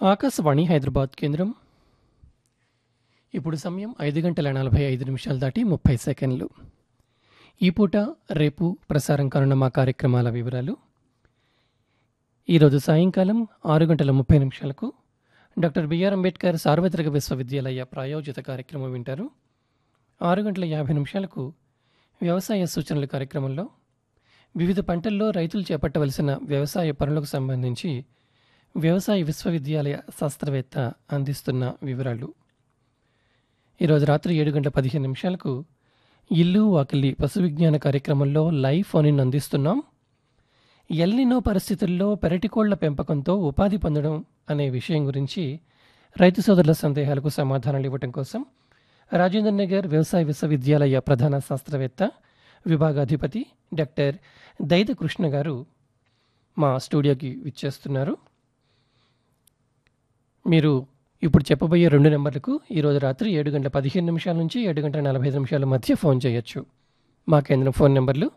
ఆకాశవాణి హైదరాబాద్ కేంద్రం ఇప్పుడు సమయం ఐదు గంటల నలభై ఐదు నిమిషాలు దాటి ముప్పై సెకండ్లు ఈ పూట రేపు ప్రసారం కానున్న మా కార్యక్రమాల వివరాలు ఈరోజు సాయంకాలం ఆరు గంటల ముప్పై నిమిషాలకు డాక్టర్ బిఆర్ అంబేద్కర్ సార్వత్రిక విశ్వవిద్యాలయ ప్రాయోజిత కార్యక్రమం వింటారు ఆరు గంటల యాభై నిమిషాలకు వ్యవసాయ సూచనల కార్యక్రమంలో వివిధ పంటల్లో రైతులు చేపట్టవలసిన వ్యవసాయ పనులకు సంబంధించి వ్యవసాయ విశ్వవిద్యాలయ శాస్త్రవేత్త అందిస్తున్న వివరాలు ఈరోజు రాత్రి ఏడు గంటల పదిహేను నిమిషాలకు ఇల్లు వాకిలి పశు విజ్ఞాన కార్యక్రమంలో లైవ్ ఫోన్ అందిస్తున్నాం ఎల్నినో పరిస్థితుల్లో పెరటికోళ్ల పెంపకంతో ఉపాధి పొందడం అనే విషయం గురించి రైతు సోదరుల సందేహాలకు సమాధానాలు ఇవ్వడం కోసం రాజేంద్ర నగర్ వ్యవసాయ విశ్వవిద్యాలయ ప్రధాన శాస్త్రవేత్త విభాగాధిపతి డాక్టర్ దైద కృష్ణ గారు మా స్టూడియోకి విచ్చేస్తున్నారు మీరు ఇప్పుడు చెప్పబోయే రెండు నెంబర్లకు ఈరోజు రాత్రి ఏడు గంటల పదిహేను నిమిషాల నుంచి ఏడు గంటల నలభై ఐదు నిమిషాల మధ్య ఫోన్ చేయొచ్చు మా కేంద్రం ఫోన్ నెంబర్లు